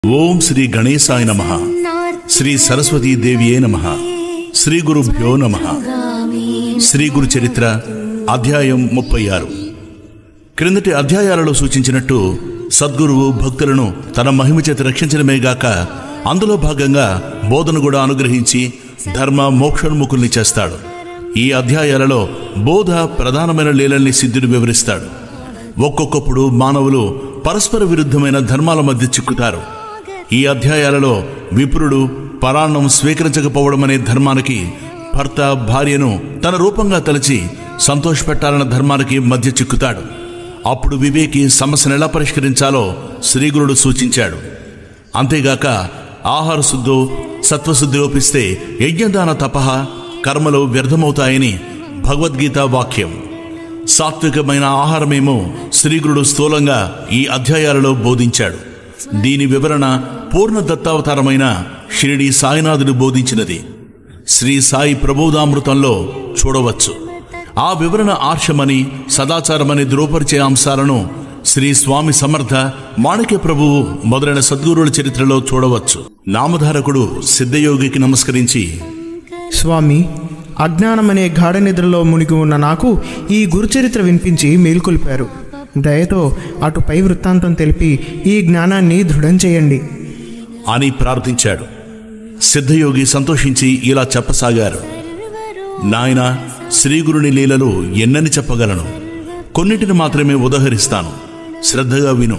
ఓం శ్రీ గణేశాయ నమ శ్రీ సరస్వతీ దేవియే నమ శ్రీ గురుభ్యో నమ శ్రీ గురు చరిత్ర అధ్యాయం ముప్పై ఆరు క్రిందటి అధ్యాయాలలో సూచించినట్టు సద్గురువు భక్తులను తన మహిమ చేత రక్షించడమే గాక అందులో భాగంగా బోధన కూడా అనుగ్రహించి ధర్మ మోక్షోన్ముఖుల్ని చేస్తాడు ఈ అధ్యాయాలలో బోధ ప్రధానమైన లీలల్ని సిద్ధుడు వివరిస్తాడు ఒక్కొక్కప్పుడు మానవులు పరస్పర విరుద్ధమైన ధర్మాల మధ్య చిక్కుతారు ఈ అధ్యాయాలలో విప్రుడు పరాణం స్వీకరించకపోవడం అనే ధర్మానికి భర్త భార్యను తన రూపంగా తలచి సంతోషపెట్టాలన్న ధర్మానికి మధ్య చిక్కుతాడు అప్పుడు వివేకి సమస్యను ఎలా పరిష్కరించాలో శ్రీగురుడు సూచించాడు అంతేగాక ఆహార శుద్ధో సత్వశుద్ధి లోపిస్తే యజ్ఞదాన తపహ కర్మలు వ్యర్థమవుతాయని భగవద్గీత వాక్యం సాత్వికమైన ఆహారమేమో శ్రీగురుడు స్థూలంగా ఈ అధ్యాయాలలో బోధించాడు దీని వివరణ పూర్ణ దత్తావతారమైన షిరిడి సాయినాథుడు బోధించినది శ్రీ సాయి ప్రబోధామృతంలో చూడవచ్చు ఆ వివరణ ఆర్షమని సదాచారమని ధృవపరిచే అంశాలను శ్రీ స్వామి సమర్థ మాణిక్య ప్రభువు మొదలైన సద్గురువుల చరిత్రలో చూడవచ్చు నామధారకుడు సిద్ధయోగికి నమస్కరించి స్వామి అజ్ఞానమనే గాఢ నిద్రలో మునిగి ఉన్న నాకు ఈ గురుచరిత్ర వినిపించి మేల్కొల్పారు దయతో అటుపై వృత్తాంతం తెలిపి ఈ జ్ఞానాన్ని దృఢం చేయండి అని ప్రార్థించాడు సిద్ధయోగి సంతోషించి ఇలా చెప్పసాగారు నాయన శ్రీగురుని లీలలు ఎన్నని చెప్పగలను కొన్నిటిని మాత్రమే ఉదహరిస్తాను శ్రద్ధగా విను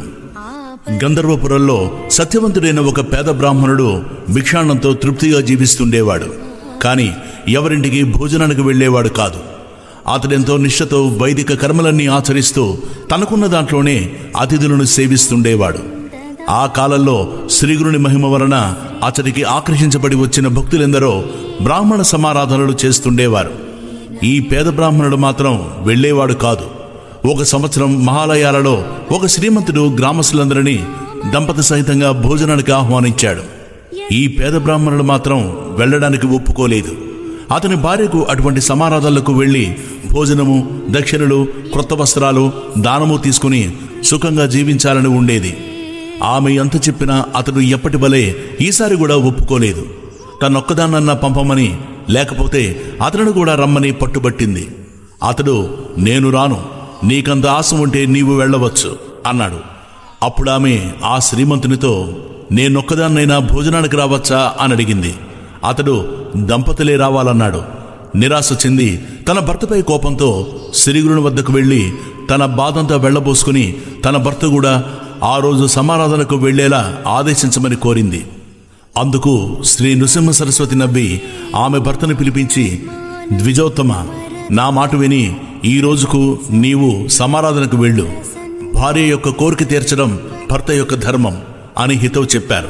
గంధర్వపురంలో సత్యవంతుడైన ఒక పేద బ్రాహ్మణుడు భిక్షాణంతో తృప్తిగా జీవిస్తుండేవాడు కాని ఎవరింటికి భోజనానికి వెళ్ళేవాడు కాదు అతడెంతో నిష్ఠతో వైదిక కర్మలన్నీ ఆచరిస్తూ తనకున్న దాంట్లోనే అతిథులను సేవిస్తుండేవాడు ఆ కాలంలో శ్రీగురుని మహిమ వలన అతడికి ఆకర్షించబడి వచ్చిన భక్తులెందరో బ్రాహ్మణ సమారాధనలు చేస్తుండేవారు ఈ పేద బ్రాహ్మణుడు మాత్రం వెళ్ళేవాడు కాదు ఒక సంవత్సరం మహాలయాలలో ఒక శ్రీమంతుడు గ్రామస్తులందరినీ దంపతి సహితంగా భోజనానికి ఆహ్వానించాడు ఈ పేద బ్రాహ్మణుడు మాత్రం వెళ్ళడానికి ఒప్పుకోలేదు అతని భార్యకు అటువంటి సమారాధనలకు వెళ్ళి భోజనము దక్షిణలు క్రొత్త వస్త్రాలు దానము తీసుకుని సుఖంగా జీవించాలని ఉండేది ఆమె ఎంత చెప్పినా అతడు ఎప్పటి వలె ఈసారి కూడా ఒప్పుకోలేదు తనొక్కదాన్నన్నా పంపమని లేకపోతే అతను కూడా రమ్మని పట్టుబట్టింది అతడు నేను రాను నీకంత ఆశ ఉంటే నీవు వెళ్ళవచ్చు అన్నాడు అప్పుడు ఆమె ఆ శ్రీమంతునితో నేనొక్కదాన్నైనా భోజనానికి రావచ్చా అని అడిగింది అతడు దంపతులే రావాలన్నాడు నిరాశ చెంది తన భర్తపై కోపంతో శ్రీగురుని వద్దకు వెళ్ళి తన బాధంతా వెళ్ళబోసుకుని తన భర్త కూడా ఆ రోజు సమారాధనకు వెళ్లేలా ఆదేశించమని కోరింది అందుకు శ్రీ నృసింహ సరస్వతి నవ్వి ఆమె భర్తను పిలిపించి ద్విజోత్తమ నా మాట విని ఈ రోజుకు నీవు సమారాధనకు వెళ్ళు భార్య యొక్క కోరిక తీర్చడం భర్త యొక్క ధర్మం అని హితవు చెప్పారు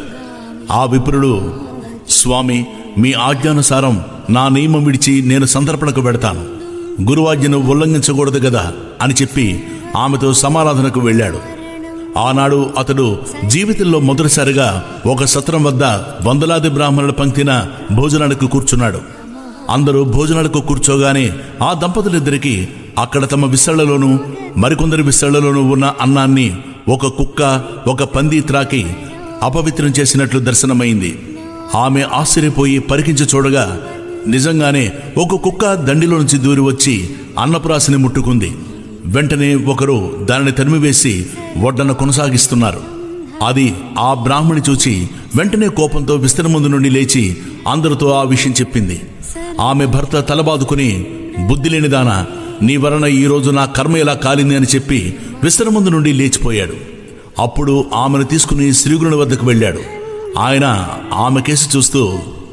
ఆ విప్రుడు స్వామి మీ ఆజ్ఞానుసారం నా నియమం విడిచి నేను సంతర్పణకు పెడతాను గురువాజ్ఞను ఉల్లంఘించకూడదు కదా అని చెప్పి ఆమెతో సమారాధనకు వెళ్ళాడు ఆనాడు అతడు జీవితంలో మొదటిసారిగా ఒక సత్రం వద్ద వందలాది బ్రాహ్మణుల పంక్తిన భోజనానికి కూర్చున్నాడు అందరూ భోజనాలకు కూర్చోగానే ఆ దంపతులిద్దరికీ అక్కడ తమ విస్తళ్లలోనూ మరికొందరి విస్తళ్లలోనూ ఉన్న అన్నాన్ని ఒక కుక్క ఒక పంది త్రాకి అపవిత్రం చేసినట్లు దర్శనమైంది ఆమె ఆశ్చర్యపోయి పరికించి చూడగా నిజంగానే ఒక కుక్క దండిలో నుంచి దూరి వచ్చి అన్నపురాశిని ముట్టుకుంది వెంటనే ఒకరు దానిని తరిమివేసి వడ్డన కొనసాగిస్తున్నారు అది ఆ బ్రాహ్మణి చూచి వెంటనే కోపంతో విస్తరముందు నుండి లేచి అందరితో ఆ విషయం చెప్పింది ఆమె భర్త తలబాదుకుని బుద్ధి లేనిదానా నీ వలన ఈరోజు నా కర్మ ఎలా కాలింది అని చెప్పి విస్తరముందు నుండి లేచిపోయాడు అప్పుడు ఆమెను తీసుకుని శ్రీగురుని వద్దకు వెళ్ళాడు ఆయన ఆమె కేసు చూస్తూ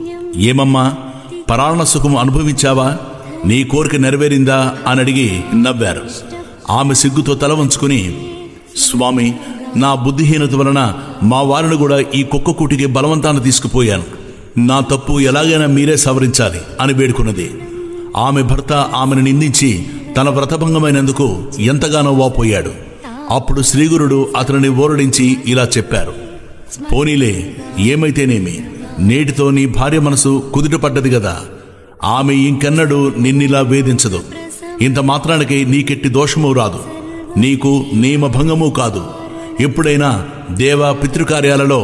ఏమమ్మా పరాణ సుఖం అనుభవించావా నీ కోరిక నెరవేరిందా అని అడిగి నవ్వారు ఆమె సిగ్గుతో తల వంచుకుని స్వామి నా బుద్ధిహీనత వలన మా వారిని కూడా ఈ కుక్క కూటికి బలవంతాన్ని తీసుకుపోయాను నా తప్పు ఎలాగైనా మీరే సవరించాలి అని వేడుకున్నది ఆమె భర్త ఆమెను నిందించి తన వ్రతభంగమైనందుకు ఎంతగానో వాపోయాడు అప్పుడు శ్రీగురుడు అతనిని ఓరడించి ఇలా చెప్పారు పోనీలే ఏమైతేనేమి నేటితో నీ భార్య మనసు కుదుటపడ్డది కదా ఆమె ఇంకెన్నడూ నిన్నిలా వేధించదు ఇంత మాత్రానికి నీకెట్టి దోషము రాదు నీకు నియమభంగము కాదు ఎప్పుడైనా దేవ పితృకార్యాలలో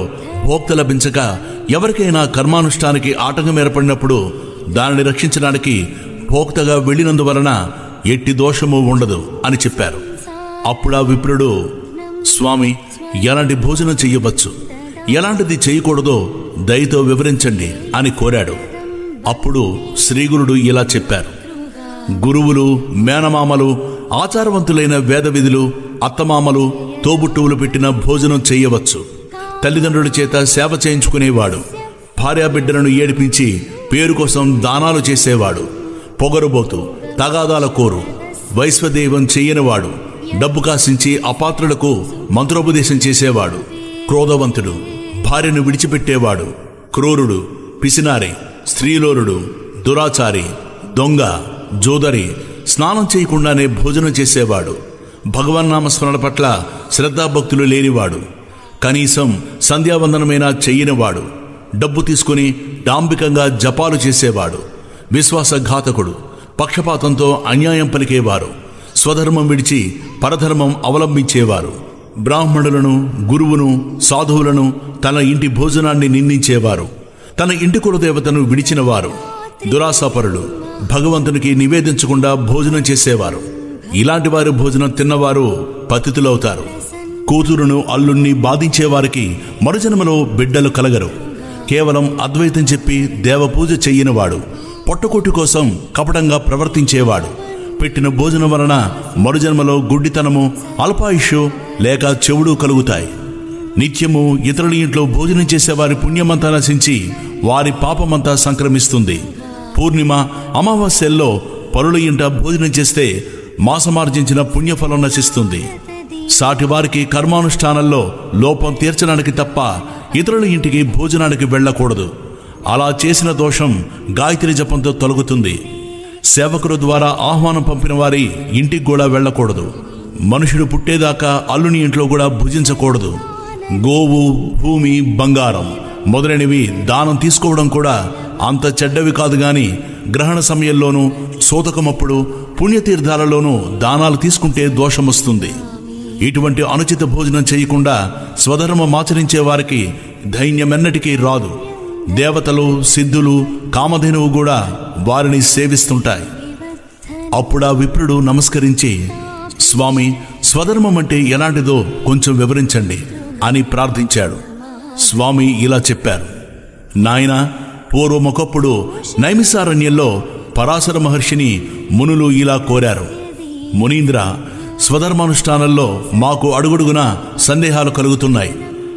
భోక్త లభించక ఎవరికైనా కర్మానుష్ఠానికి ఆటంకం ఏర్పడినప్పుడు దానిని రక్షించడానికి భోక్తగా వెళ్ళినందువలన ఎట్టి దోషము ఉండదు అని చెప్పారు అప్పుడు ఆ విప్రుడు స్వామి ఎలాంటి భోజనం చెయ్యవచ్చు ఎలాంటిది చేయకూడదో దయతో వివరించండి అని కోరాడు అప్పుడు శ్రీగురుడు ఇలా చెప్పారు గురువులు మేనమామలు ఆచారవంతులైన వేద విధులు అత్తమామలు తోబుట్టువులు పెట్టిన భోజనం చేయవచ్చు తల్లిదండ్రుల చేత సేవ చేయించుకునేవాడు భార్యాబిడ్డలను ఏడిపించి పేరు కోసం దానాలు చేసేవాడు పొగరుబోతు తగాదాల కోరు వైశ్వదేవం చెయ్యనివాడు డబ్బు కాసించి అపాత్రులకు మంత్రోపదేశం చేసేవాడు క్రోధవంతుడు భార్యను విడిచిపెట్టేవాడు క్రూరుడు పిసినారి స్త్రీలోరుడు దురాచారి దొంగ జోదరి స్నానం చేయకుండానే భోజనం చేసేవాడు భగవన్నామస్మరణ పట్ల శ్రద్ధాభక్తులు లేనివాడు కనీసం సంధ్యావందనమైనా చెయ్యనివాడు డబ్బు తీసుకుని డాంబికంగా జపాలు చేసేవాడు విశ్వాసఘాతకుడు పక్షపాతంతో అన్యాయం పలికేవారు స్వధర్మం విడిచి పరధర్మం అవలంబించేవారు బ్రాహ్మణులను గురువును సాధువులను తన ఇంటి భోజనాన్ని నిందించేవారు తన ఇంటి కులదేవతను విడిచినవారు దురాసాపరులు భగవంతునికి నివేదించకుండా భోజనం చేసేవారు ఇలాంటి వారి భోజనం తిన్నవారు పతితులవుతారు కూతురును అల్లుణ్ణి బాధించేవారికి మరుజన్మలో బిడ్డలు కలగరు కేవలం అద్వైతం చెప్పి దేవపూజ చెయ్యనివాడు పొట్టకొట్టి కోసం కపటంగా ప్రవర్తించేవాడు పెట్టిన భోజనం వలన మరుజన్మలో గుడ్డితనము అల్పాయుషు లేక చెవుడు కలుగుతాయి నిత్యము ఇతరుల ఇంట్లో భోజనం చేసేవారి పుణ్యమంతా నశించి వారి పాపమంతా సంక్రమిస్తుంది పూర్ణిమ అమావాస్యల్లో పరుల ఇంట భోజనం చేస్తే మాసమార్జించిన పుణ్యఫలం నశిస్తుంది సాటివారికి కర్మానుష్ఠానంలో లోపం తీర్చడానికి తప్ప ఇతరుల ఇంటికి భోజనానికి వెళ్ళకూడదు అలా చేసిన దోషం గాయత్రి జపంతో తొలగుతుంది సేవకుల ద్వారా ఆహ్వానం పంపిన వారి ఇంటికి కూడా వెళ్ళకూడదు మనుషుడు పుట్టేదాకా అల్లుని ఇంట్లో కూడా భుజించకూడదు గోవు భూమి బంగారం మొదలైనవి దానం తీసుకోవడం కూడా అంత చెడ్డవి కాదు గాని గ్రహణ సమయంలోనూ సోతకమప్పుడు పుణ్యతీర్థాలలోనూ దానాలు తీసుకుంటే దోషం వస్తుంది ఇటువంటి అనుచిత భోజనం చేయకుండా స్వధర్మం ఆచరించే వారికి ధైన్యమెన్నటికీ రాదు దేవతలు సిద్ధులు కామధేనువు కూడా వారిని సేవిస్తుంటాయి అప్పుడు ఆ విప్రుడు నమస్కరించి స్వామి స్వధర్మం అంటే ఎలాంటిదో కొంచెం వివరించండి అని ప్రార్థించాడు స్వామి ఇలా చెప్పారు నాయనా పూర్వమొకప్పుడు నైమిసారణ్యంలో పరాశర మహర్షిని మునులు ఇలా కోరారు మునీంద్ర స్వధర్మానుష్ఠానంలో మాకు అడుగడుగున సందేహాలు కలుగుతున్నాయి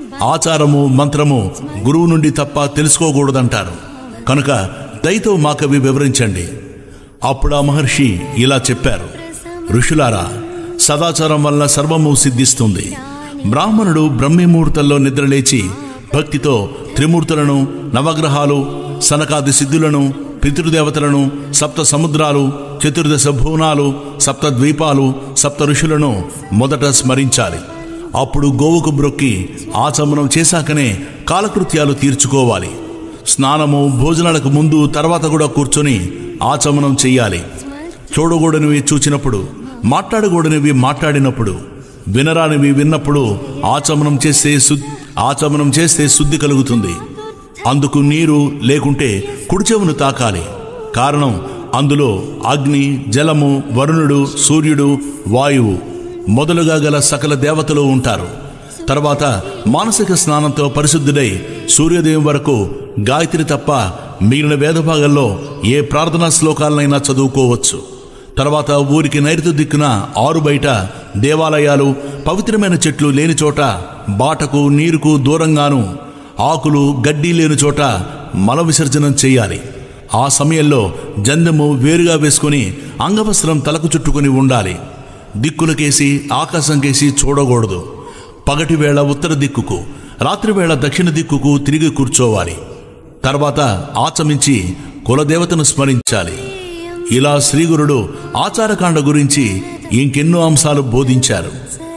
ఆచారము మంత్రము గురువు నుండి తప్ప తెలుసుకోకూడదంటారు కనుక దయతో మాకవి వివరించండి అప్పుడు ఆ మహర్షి ఇలా చెప్పారు ఋషులారా సదాచారం వల్ల సర్వము సిద్ధిస్తుంది బ్రాహ్మణుడు బ్రహ్మముహూర్తంలో నిద్రలేచి భక్తితో త్రిమూర్తులను నవగ్రహాలు సనకాది సిద్ధులను పితృదేవతలను సప్త సముద్రాలు చతుర్దశ భువనాలు సప్త ద్వీపాలు సప్త ఋషులను మొదట స్మరించాలి అప్పుడు గోవుకు బ్రొక్కి ఆచమనం చేశాకనే కాలకృత్యాలు తీర్చుకోవాలి స్నానము భోజనాలకు ముందు తర్వాత కూడా కూర్చొని ఆచమనం చెయ్యాలి చూడకూడనివి చూచినప్పుడు మాట్లాడకూడనివి మాట్లాడినప్పుడు వినరానివి విన్నప్పుడు ఆచమనం చేస్తే శుద్ధి ఆచమనం చేస్తే శుద్ధి కలుగుతుంది అందుకు నీరు లేకుంటే కుడిచెవును తాకాలి కారణం అందులో అగ్ని జలము వరుణుడు సూర్యుడు వాయువు మొదలుగా గల సకల దేవతలు ఉంటారు తర్వాత మానసిక స్నానంతో పరిశుద్ధుడై సూర్యోదయం వరకు గాయత్రి తప్ప మిగిలిన వేదభాగంలో ఏ ప్రార్థనా శ్లోకాలనైనా చదువుకోవచ్చు తర్వాత ఊరికి నైరుతి దిక్కున ఆరు బయట దేవాలయాలు పవిత్రమైన చెట్లు లేని చోట బాటకు నీరుకు దూరంగాను ఆకులు గడ్డి లేని చోట మల విసర్జనం చేయాలి ఆ సమయంలో జందెము వేరుగా వేసుకుని అంగవస్త్రం తలకు చుట్టుకుని ఉండాలి దిక్కులకేసి ఆకాశం కేసి చూడకూడదు పగటి వేళ ఉత్తర దిక్కుకు రాత్రివేళ దక్షిణ దిక్కుకు తిరిగి కూర్చోవాలి తర్వాత ఆచమించి కులదేవతను స్మరించాలి ఇలా శ్రీగురుడు ఆచారకాండ గురించి ఇంకెన్నో అంశాలు బోధించారు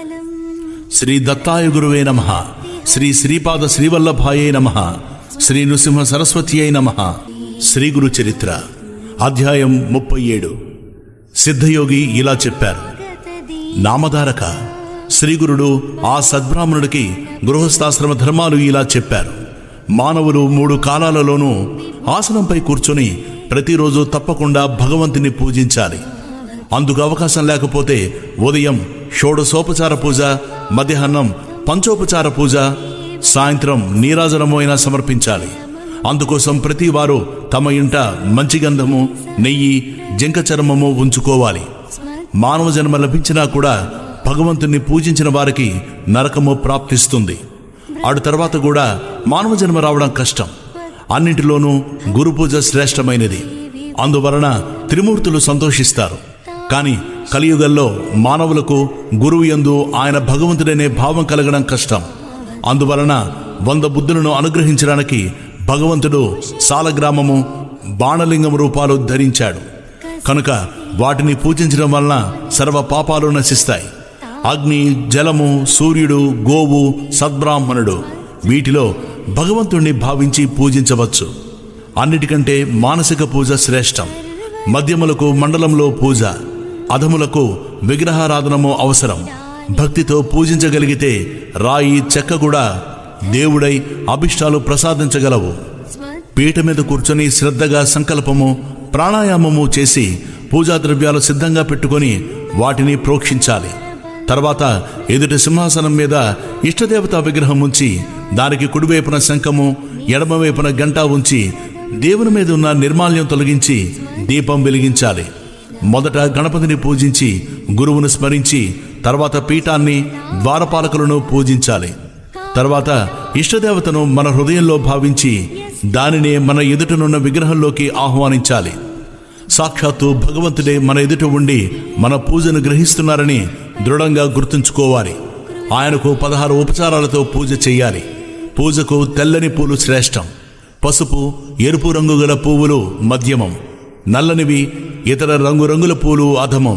శ్రీ దత్తాయ గురువే నమ శ్రీ శ్రీపాద శ్రీవల్లభాయే నమ శ్రీ నృసింహ సరస్వతి అయి నమ శ్రీ గురు చరిత్ర అధ్యాయం ముప్పై ఏడు సిద్ధయోగి ఇలా చెప్పారు నామధారక శ్రీగురుడు ఆ సద్బ్రాహ్మణుడికి గృహస్థాశ్రమ ధర్మాలు ఇలా చెప్పారు మానవులు మూడు కాలాలలోనూ ఆసనంపై కూర్చొని ప్రతిరోజు తప్పకుండా భగవంతుని పూజించాలి అందుకు అవకాశం లేకపోతే ఉదయం షోడశోపచార పూజ మధ్యాహ్నం పంచోపచార పూజ సాయంత్రం నీరాజనము అయినా సమర్పించాలి అందుకోసం ప్రతి వారు తమ ఇంట మంచి గంధము నెయ్యి జింక చర్మము ఉంచుకోవాలి మానవ జన్మ లభించినా కూడా భగవంతుణ్ణి పూజించిన వారికి నరకము ప్రాప్తిస్తుంది ఆడు తర్వాత కూడా మానవ జన్మ రావడం కష్టం అన్నింటిలోనూ గురు పూజ శ్రేష్టమైనది అందువలన త్రిమూర్తులు సంతోషిస్తారు కానీ కలియుగంలో మానవులకు గురువు యందు ఆయన భగవంతుడనే భావం కలగడం కష్టం అందువలన వంద బుద్ధులను అనుగ్రహించడానికి భగవంతుడు సాలగ్రామము బాణలింగం రూపాలు ధరించాడు కనుక వాటిని పూజించడం వలన సర్వ పాపాలు నశిస్తాయి అగ్ని జలము సూర్యుడు గోవు సద్బ్రాహ్మణుడు వీటిలో భగవంతుణ్ణి భావించి పూజించవచ్చు అన్నిటికంటే మానసిక పూజ శ్రేష్టం మధ్యములకు మండలంలో పూజ అధములకు విగ్రహారాధనము అవసరం భక్తితో పూజించగలిగితే రాయి చెక్క కూడా దేవుడై అభిష్టాలు ప్రసాదించగలవు పీట మీద కూర్చొని శ్రద్ధగా సంకల్పము ప్రాణాయామము చేసి పూజా ద్రవ్యాలు సిద్ధంగా పెట్టుకొని వాటిని ప్రోక్షించాలి తర్వాత ఎదుటి సింహాసనం మీద ఇష్టదేవతా విగ్రహం ఉంచి దానికి కుడివైపున శంఖము ఎడమవైపున గంట ఉంచి దేవుని మీద ఉన్న నిర్మాల్యం తొలగించి దీపం వెలిగించాలి మొదట గణపతిని పూజించి గురువును స్మరించి తర్వాత పీఠాన్ని ద్వారపాలకులను పూజించాలి తర్వాత ఇష్టదేవతను మన హృదయంలో భావించి దానినే మన ఎదుటనున్న విగ్రహంలోకి ఆహ్వానించాలి సాక్షాత్తు భగవంతుడే మన ఎదుట ఉండి మన పూజను గ్రహిస్తున్నారని దృఢంగా గుర్తుంచుకోవాలి ఆయనకు పదహారు ఉపచారాలతో పూజ చేయాలి పూజకు తెల్లని పూలు శ్రేష్టం పసుపు ఎరుపు రంగు గల పువ్వులు మధ్యమం నల్లనివి ఇతర రంగురంగుల పూలు అధమం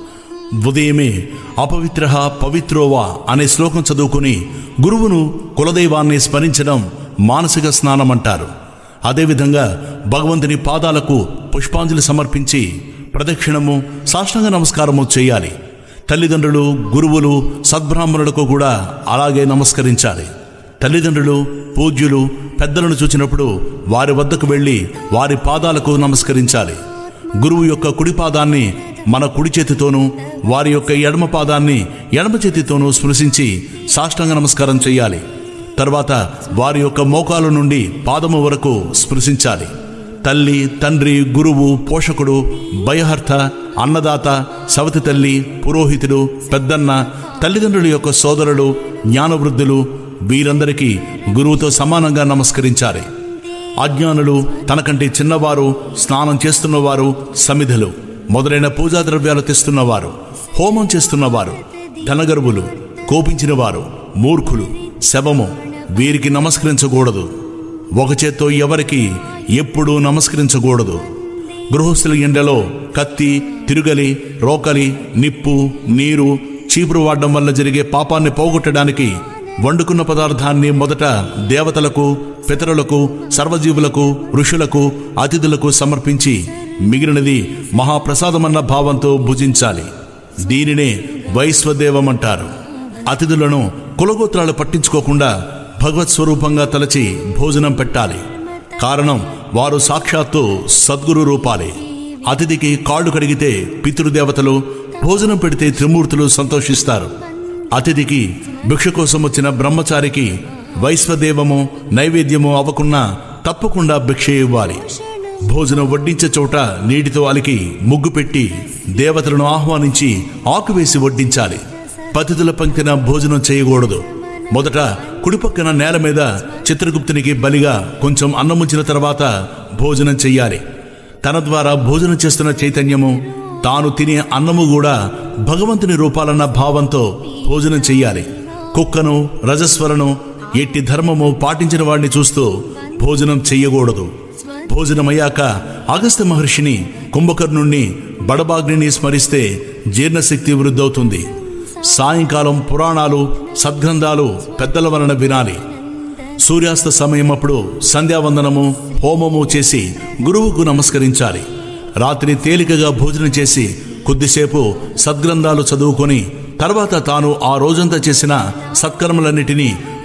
ఉదయమే అపవిత్ర పవిత్రోవా అనే శ్లోకం చదువుకుని గురువును కులదైవాన్ని స్మరించడం మానసిక స్నానం అంటారు అదేవిధంగా భగవంతుని పాదాలకు పుష్పాంజలి సమర్పించి ప్రదక్షిణము సాష్టాంగ నమస్కారము చేయాలి తల్లిదండ్రులు గురువులు సద్బ్రాహ్మణులకు కూడా అలాగే నమస్కరించాలి తల్లిదండ్రులు పూజ్యులు పెద్దలను చూచినప్పుడు వారి వద్దకు వెళ్ళి వారి పాదాలకు నమస్కరించాలి గురువు యొక్క కుడి పాదాన్ని మన కుడి చేతితోనూ వారి యొక్క ఎడమ పాదాన్ని ఎడమ చేతితోనూ స్పృశించి సాష్టాంగ నమస్కారం చేయాలి తర్వాత వారి యొక్క మోకాలు నుండి పాదము వరకు స్పృశించాలి తల్లి తండ్రి గురువు పోషకుడు భయహర్త అన్నదాత సవతి తల్లి పురోహితుడు పెద్దన్న తల్లిదండ్రుల యొక్క సోదరులు జ్ఞానవృద్ధులు వీరందరికీ గురువుతో సమానంగా నమస్కరించాలి అజ్ఞానులు తనకంటే చిన్నవారు స్నానం చేస్తున్నవారు సమిధలు మొదలైన పూజా ద్రవ్యాలు తెస్తున్నవారు హోమం చేస్తున్నవారు ధనగర్వులు కోపించినవారు మూర్ఖులు శవము వీరికి నమస్కరించకూడదు ఒక చేత్తో ఎవరికి ఎప్పుడూ నమస్కరించకూడదు గృహస్థుల ఎండలో కత్తి తిరుగలి రోకలి నిప్పు నీరు చీపురు వాడడం వల్ల జరిగే పాపాన్ని పోగొట్టడానికి వండుకున్న పదార్థాన్ని మొదట దేవతలకు పితరులకు సర్వజీవులకు ఋషులకు అతిథులకు సమర్పించి మిగిలినది మహాప్రసాదమన్న భావంతో భుజించాలి దీనినే వైశ్వదేవమంటారు అతిథులను కులగోత్రాలు పట్టించుకోకుండా భగవత్ స్వరూపంగా తలచి భోజనం పెట్టాలి కారణం వారు సాక్షాత్తు సద్గురు రూపాలే అతిథికి కాళ్ళు కడిగితే పితృదేవతలు భోజనం పెడితే త్రిమూర్తులు సంతోషిస్తారు అతిథికి భిక్ష కోసం వచ్చిన బ్రహ్మచారికి వైశ్వదేవము నైవేద్యము అవ్వకున్నా తప్పకుండా భిక్ష ఇవ్వాలి భోజనం వడ్డించే చోట నీటితో అలికి ముగ్గు పెట్టి దేవతలను ఆహ్వానించి ఆకువేసి వడ్డించాలి పతిథుల పంక్తిన భోజనం చేయకూడదు మొదట కుడిపక్కన నేల మీద చిత్రగుప్తునికి బలిగా కొంచెం అన్నముంచిన తర్వాత భోజనం చెయ్యాలి తన ద్వారా భోజనం చేస్తున్న చైతన్యము తాను తినే అన్నము కూడా భగవంతుని రూపాలన్న భావంతో భోజనం చెయ్యాలి కుక్కను రజస్వలను ఎట్టి ధర్మము పాటించిన వాడిని చూస్తూ భోజనం చెయ్యకూడదు భోజనమయ్యాక అగస్త్య మహర్షిని కుంభకర్ణుణ్ణి బడబాగ్నిని స్మరిస్తే జీర్ణశక్తి వృద్ధవుతుంది సాయంకాలం పురాణాలు సద్గ్రంథాలు పెద్దల వలన వినాలి సూర్యాస్త సమయం అప్పుడు సంధ్యావందనము హోమము చేసి గురువుకు నమస్కరించాలి రాత్రి తేలికగా భోజనం చేసి కొద్దిసేపు సద్గ్రంథాలు చదువుకొని తర్వాత తాను ఆ రోజంతా చేసిన సత్కర్మలన్నిటినీ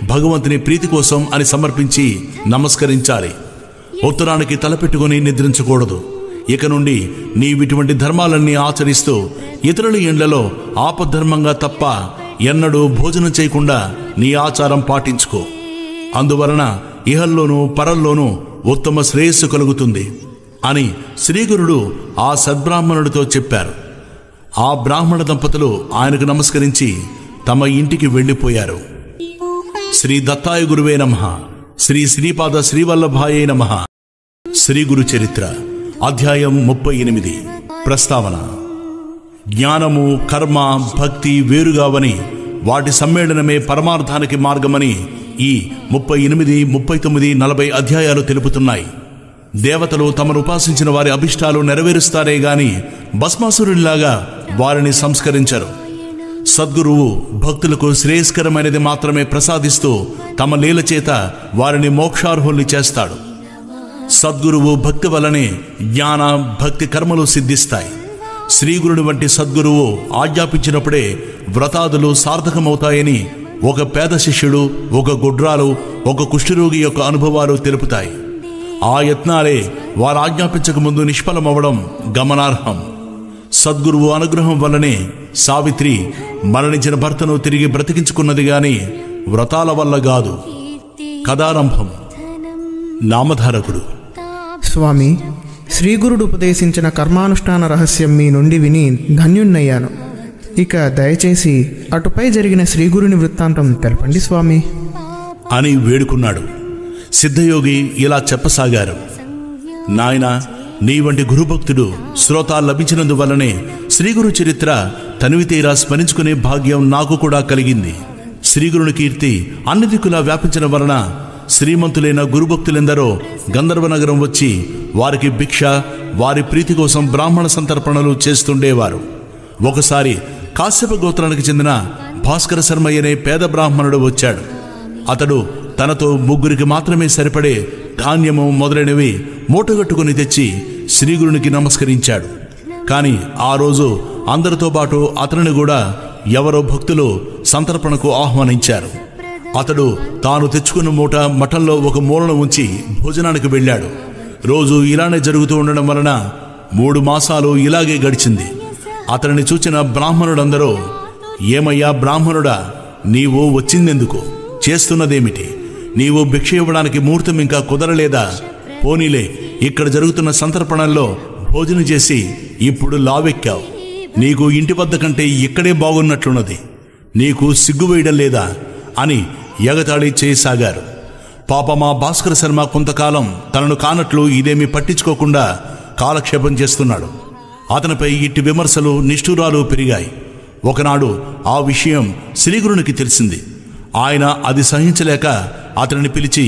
భగవంతుని ప్రీతి కోసం అని సమర్పించి నమస్కరించాలి ఉత్తరానికి తలపెట్టుకుని నిద్రించకూడదు ఇక నుండి నీవిటువంటి ధర్మాలన్నీ ఆచరిస్తూ ఇతరుల ఇండ్లలో ఆపద్ధర్మంగా తప్ప ఎన్నడూ భోజనం చేయకుండా నీ ఆచారం పాటించుకో అందువలన ఇహల్లోనూ పరల్లోనూ ఉత్తమ శ్రేయస్సు కలుగుతుంది అని శ్రీగురుడు ఆ సద్బ్రాహ్మణుడితో చెప్పారు ఆ బ్రాహ్మణ దంపతులు ఆయనకు నమస్కరించి తమ ఇంటికి వెళ్ళిపోయారు శ్రీ దత్తాయ గురువే నమ శ్రీ శ్రీపాద శ్రీవల్లభాయే నమ శ్రీ గురు చరిత్ర అధ్యాయం ముప్పై ఎనిమిది ప్రస్తావన జ్ఞానము కర్మ భక్తి వేరుగావని వాటి సమ్మేళనమే పరమార్థానికి మార్గమని ఈ ముప్పై ఎనిమిది ముప్పై తొమ్మిది నలభై అధ్యాయాలు తెలుపుతున్నాయి దేవతలు తమను ఉపాసించిన వారి అభిష్టాలు నెరవేరుస్తారే గాని భస్మాసురునిలాగా వారిని సంస్కరించరు సద్గురువు భక్తులకు శ్రేయస్కరమైనది మాత్రమే ప్రసాదిస్తూ తమ లీల చేత వారిని మోక్షార్హుల్ని చేస్తాడు సద్గురువు భక్తి వలనే జ్ఞాన భక్తి కర్మలు సిద్ధిస్తాయి శ్రీగురుని వంటి సద్గురువు ఆజ్ఞాపించినప్పుడే వ్రతాదులు సార్థకమవుతాయని ఒక పేద శిష్యుడు ఒక గుడ్రాలు ఒక కుష్ఠరోగి యొక్క అనుభవాలు తెలుపుతాయి ఆ యత్నాలే వారు ఆజ్ఞాపించక ముందు నిష్ఫలమవడం గమనార్హం సద్గురువు అనుగ్రహం వల్లనే సావిత్రి మరణించిన భర్తను తిరిగి బ్రతికించుకున్నది గాని వ్రతాల వల్ల కాదు కథారంభం నామధారకుడు స్వామి శ్రీగురుడు ఉపదేశించిన కర్మానుష్ఠాన రహస్యం మీ నుండి విని ధన్యుణ్ణయ్యాను ఇక దయచేసి అటుపై జరిగిన శ్రీగురుని వృత్తాంతం తెలపండి స్వామి అని వేడుకున్నాడు సిద్ధయోగి ఇలా చెప్పసాగారు నాయన నీ వంటి గురుభక్తుడు శ్రోత లభించినందువల్లనే శ్రీగురు చరిత్ర తనివి తీరా స్మరించుకునే భాగ్యం నాకు కూడా కలిగింది శ్రీగురుని కీర్తి అన్ని దిక్కులా వ్యాపించిన వలన శ్రీమంతులైన గురుభక్తులెందరో గంధర్వ నగరం వచ్చి వారికి భిక్ష వారి ప్రీతి కోసం బ్రాహ్మణ సంతర్పణలు చేస్తుండేవారు ఒకసారి కాశ్యప గోత్రానికి చెందిన భాస్కర శర్మయ్య అనే పేద బ్రాహ్మణుడు వచ్చాడు అతడు తనతో ముగ్గురికి మాత్రమే సరిపడే ధాన్యము మొదలైనవి మూటగట్టుకుని తెచ్చి శ్రీగురునికి నమస్కరించాడు కాని ఆ రోజు అందరితో పాటు అతనిని కూడా ఎవరో భక్తులు సంతర్పణకు ఆహ్వానించారు అతడు తాను తెచ్చుకున్న మూట మఠంలో ఒక మూలను ఉంచి భోజనానికి వెళ్ళాడు రోజు ఇలానే జరుగుతూ ఉండడం వలన మూడు మాసాలు ఇలాగే గడిచింది అతనిని చూచిన బ్రాహ్మణుడందరూ ఏమయ్యా బ్రాహ్మణుడా నీవు వచ్చిందెందుకు చేస్తున్నదేమిటి నీవు భిక్ష ఇవ్వడానికి ముహూర్తం ఇంకా కుదరలేదా పోనీలే ఇక్కడ జరుగుతున్న సంతర్పణల్లో భోజనం చేసి ఇప్పుడు లావెక్కావు నీకు ఇంటి వద్ద కంటే ఇక్కడే బాగున్నట్లున్నది నీకు సిగ్గు వేయడం లేదా అని ఎగతాళి చేయసాగారు పాపమా భాస్కర శర్మ కొంతకాలం తనను కానట్లు ఇదేమీ పట్టించుకోకుండా కాలక్షేపం చేస్తున్నాడు అతనిపై ఇట్టి విమర్శలు నిష్ఠురాలు పెరిగాయి ఒకనాడు ఆ విషయం శ్రీగురునికి తెలిసింది ఆయన అది సహించలేక అతనిని పిలిచి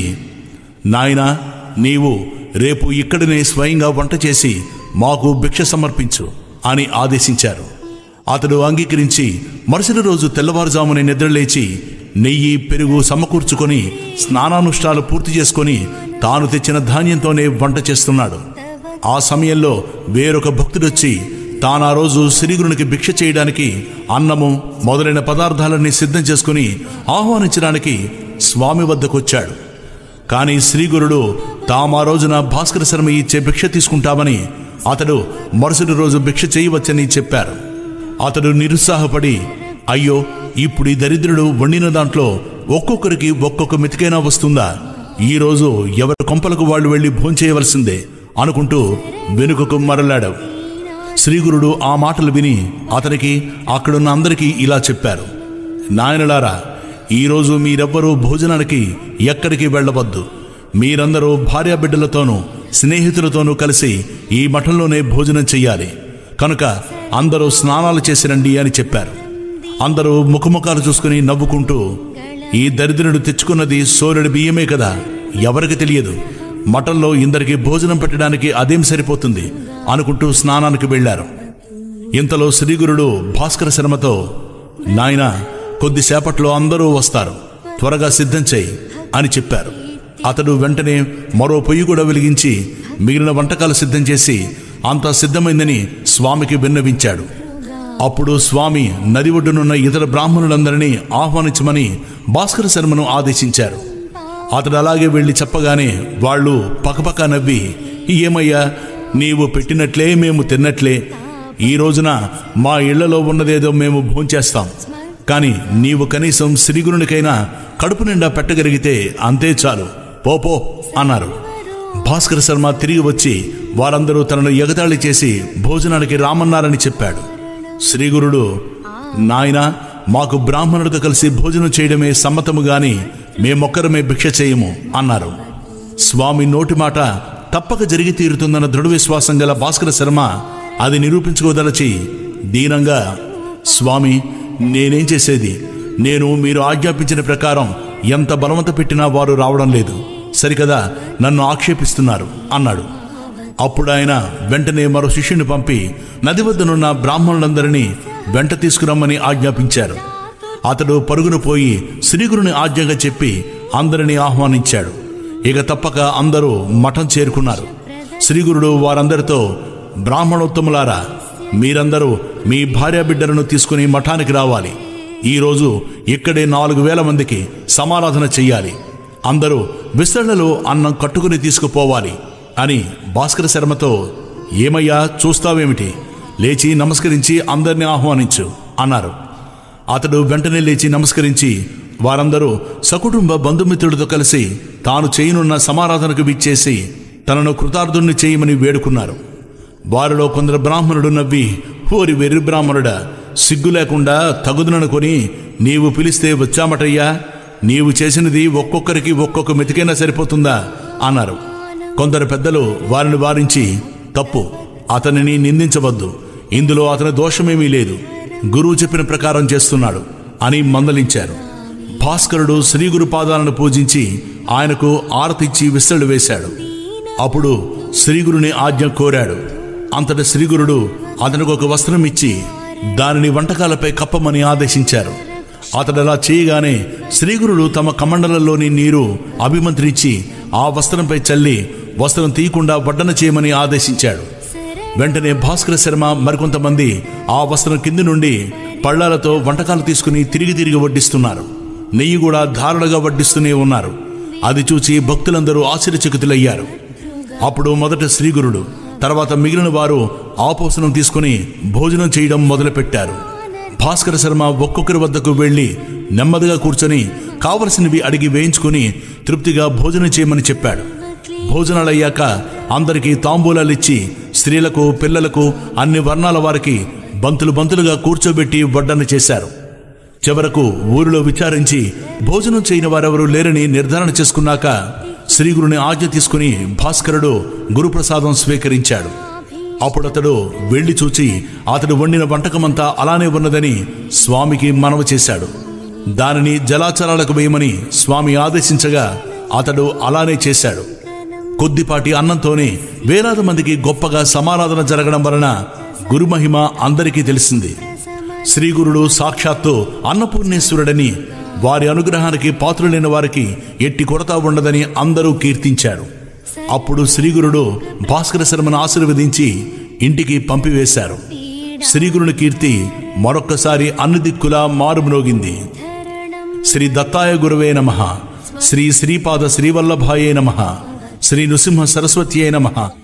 నాయనా నీవు రేపు ఇక్కడనే స్వయంగా వంట చేసి మాకు భిక్ష సమర్పించు అని ఆదేశించారు అతడు అంగీకరించి మరుసటి రోజు తెల్లవారుజామునే నిద్రలేచి నెయ్యి పెరుగు సమకూర్చుకొని స్నానానుష్ఠాలు పూర్తి చేసుకొని తాను తెచ్చిన ధాన్యంతోనే వంట చేస్తున్నాడు ఆ సమయంలో వేరొక భక్తుడొచ్చి తాను ఆ రోజు శ్రీగురునికి భిక్ష చేయడానికి అన్నము మొదలైన పదార్థాలన్నీ సిద్ధం చేసుకుని ఆహ్వానించడానికి స్వామి వద్దకొచ్చాడు కానీ శ్రీగురుడు తాము ఆ రోజున భాస్కర శర్మ ఇచ్చే భిక్ష తీసుకుంటామని అతడు మరుసటి రోజు భిక్ష చేయవచ్చని చెప్పారు అతడు నిరుత్సాహపడి అయ్యో ఇప్పుడు ఈ దరిద్రుడు వండిన దాంట్లో ఒక్కొక్కరికి ఒక్కొక్క మెతికైనా వస్తుందా ఈ రోజు ఎవరి కొంపలకు వాళ్ళు వెళ్ళి భోంచేయవలసిందే అనుకుంటూ వెనుకకు మరలాడావు శ్రీగురుడు ఆ మాటలు విని అతనికి అక్కడున్న అందరికీ ఇలా చెప్పారు నాయనలారా ఈరోజు మీరెవ్వరూ భోజనానికి ఎక్కడికి వెళ్ళవద్దు మీరందరూ భార్యాబిడ్డలతోనూ స్నేహితులతోనూ కలిసి ఈ మఠంలోనే భోజనం చెయ్యాలి కనుక అందరూ స్నానాలు చేసి రండి అని చెప్పారు అందరూ ముఖముఖాలు చూసుకుని నవ్వుకుంటూ ఈ దరిద్రుడు తెచ్చుకున్నది సోరెడు బియ్యమే కదా ఎవరికి తెలియదు మఠంలో ఇందరికి భోజనం పెట్టడానికి అదేం సరిపోతుంది అనుకుంటూ స్నానానికి వెళ్ళారు ఇంతలో శ్రీగురుడు భాస్కర శర్మతో నాయనా కొద్దిసేపట్లో అందరూ వస్తారు త్వరగా సిద్ధం చేయి అని చెప్పారు అతడు వెంటనే మరో పొయ్యి కూడా వెలిగించి మిగిలిన వంటకాలు సిద్ధం చేసి అంతా సిద్ధమైందని స్వామికి విన్నవించాడు అప్పుడు స్వామి నది ఒడ్డునున్న ఇతర బ్రాహ్మణులందరినీ ఆహ్వానించమని భాస్కర శర్మను ఆదేశించారు అతడు అలాగే వెళ్ళి చెప్పగానే వాళ్ళు పకపక నవ్వి ఏమయ్యా నీవు పెట్టినట్లే మేము తిన్నట్లే ఈ రోజున మా ఇళ్లలో ఉన్నదేదో మేము భోంచేస్తాం కానీ నీవు కనీసం శ్రీగురునికైనా కడుపు నిండా పెట్టగలిగితే అంతే చాలు పో పో అన్నారు భాస్కర శర్మ తిరిగి వచ్చి వారందరూ తనను ఎగతాళి చేసి భోజనానికి రామన్నారని చెప్పాడు శ్రీగురుడు నాయనా మాకు బ్రాహ్మణుడితో కలిసి భోజనం చేయడమే సమ్మతము గాని మేమొక్కరమే భిక్ష చేయము అన్నారు స్వామి నోటి మాట తప్పక జరిగి తీరుతుందన్న దృఢ విశ్వాసం గల భాస్కర శర్మ అది నిరూపించుకోదలచి దీనంగా స్వామి నేనేం చేసేది నేను మీరు ఆజ్ఞాపించిన ప్రకారం ఎంత బలవంత పెట్టినా వారు రావడం లేదు సరికదా నన్ను ఆక్షేపిస్తున్నారు అన్నాడు అప్పుడు ఆయన వెంటనే మరో శిష్యుని పంపి నది వద్దనున్న బ్రాహ్మణులందరినీ వెంట తీసుకురమ్మని ఆజ్ఞాపించారు అతడు పరుగున పోయి శ్రీగురుని ఆజ్ఞగా చెప్పి అందరినీ ఆహ్వానించాడు ఇక తప్పక అందరూ మఠం చేరుకున్నారు శ్రీగురుడు వారందరితో బ్రాహ్మణోత్తములారా మీరందరూ మీ భార్య బిడ్డలను తీసుకుని మఠానికి రావాలి ఈరోజు ఇక్కడే నాలుగు వేల మందికి సమారాధన చెయ్యాలి అందరూ విస్తరణలో అన్నం కట్టుకుని తీసుకుపోవాలి అని భాస్కర శర్మతో ఏమయ్యా చూస్తావేమిటి లేచి నమస్కరించి అందరినీ ఆహ్వానించు అన్నారు అతడు వెంటనే లేచి నమస్కరించి వారందరూ సకుటుంబ బంధుమిత్రులతో కలిసి తాను చేయనున్న సమారాధనకు విచ్చేసి తనను కృతార్థుణ్ణి చేయమని వేడుకున్నారు వారిలో కొందరు బ్రాహ్మణుడు నవ్వి ఓరి వెర్రి బ్రాహ్మణుడా సిగ్గు లేకుండా తగుదుననుకొని నీవు పిలిస్తే వచ్చామటయ్యా నీవు చేసినది ఒక్కొక్కరికి ఒక్కొక్క మెతికైనా సరిపోతుందా అన్నారు కొందరు పెద్దలు వారిని వారించి తప్పు అతనిని నిందించవద్దు ఇందులో అతని దోషమేమీ లేదు గురువు చెప్పిన ప్రకారం చేస్తున్నాడు అని మందలించారు భాస్కరుడు శ్రీగురు పాదాలను పూజించి ఆయనకు ఆరతిచ్చి విస్తళ్ళు వేశాడు అప్పుడు శ్రీగురుని ఆజ్ఞ కోరాడు అంతటి శ్రీగురుడు అతనికి ఒక వస్త్రం ఇచ్చి దానిని వంటకాలపై కప్పమని ఆదేశించారు అతడు అలా చేయగానే శ్రీగురుడు తమ కమండలంలోని నీరు అభిమంత్రించి ఆ వస్త్రంపై చల్లి వస్త్రం తీయకుండా వడ్డన చేయమని ఆదేశించాడు వెంటనే భాస్కర శర్మ మరికొంతమంది ఆ వస్త్రం కింది నుండి పళ్ళాలతో వంటకాలు తీసుకుని తిరిగి తిరిగి వడ్డిస్తున్నారు నెయ్యి కూడా ధారలుగా వడ్డిస్తూనే ఉన్నారు అది చూసి భక్తులందరూ ఆశ్చర్యచకితులయ్యారు అప్పుడు మొదట శ్రీగురుడు తర్వాత మిగిలిన వారు ఆపోసనం తీసుకుని భోజనం చేయడం మొదలుపెట్టారు భాస్కర శర్మ ఒక్కొక్కరి వద్దకు వెళ్ళి నెమ్మదిగా కూర్చొని కావలసినవి అడిగి వేయించుకుని తృప్తిగా భోజనం చేయమని చెప్పాడు భోజనాలయ్యాక అందరికీ తాంబూలాలిచ్చి స్త్రీలకు పిల్లలకు అన్ని వర్ణాల వారికి బంతులు బంతులుగా కూర్చోబెట్టి వడ్డన చేశారు చివరకు ఊరిలో విచారించి భోజనం చేయని వారెవరూ లేరని నిర్ధారణ చేసుకున్నాక శ్రీగురుని ఆజ్ఞ తీసుకుని భాస్కరుడు గురుప్రసాదం స్వీకరించాడు అప్పుడు అతడు వెళ్లి చూచి అతడు వండిన వంటకమంతా అలానే ఉన్నదని స్వామికి మనవి చేశాడు దానిని జలాచరాలకు వేయమని స్వామి ఆదేశించగా అతడు అలానే చేశాడు కొద్దిపాటి అన్నంతోనే వేలాది మందికి గొప్పగా సమారాధన జరగడం వలన గురుమహిమ అందరికీ తెలిసింది శ్రీగురుడు సాక్షాత్తు అన్నపూర్ణేశ్వరుడని వారి అనుగ్రహానికి పాత్రులైన వారికి ఎట్టి కొరత ఉండదని అందరూ కీర్తించారు అప్పుడు శ్రీగురుడు భాస్కర శర్మను ఆశీర్వదించి ఇంటికి పంపివేశారు శ్రీగురుని కీర్తి మరొక్కసారి అన్ని దిక్కులా మారుమ్రోగింది శ్రీ దత్తాయ గురవే నమ శ్రీ శ్రీపాద శ్రీవల్లభాయే నమ శ్రీ నృసింహ సరస్వత్యే నమ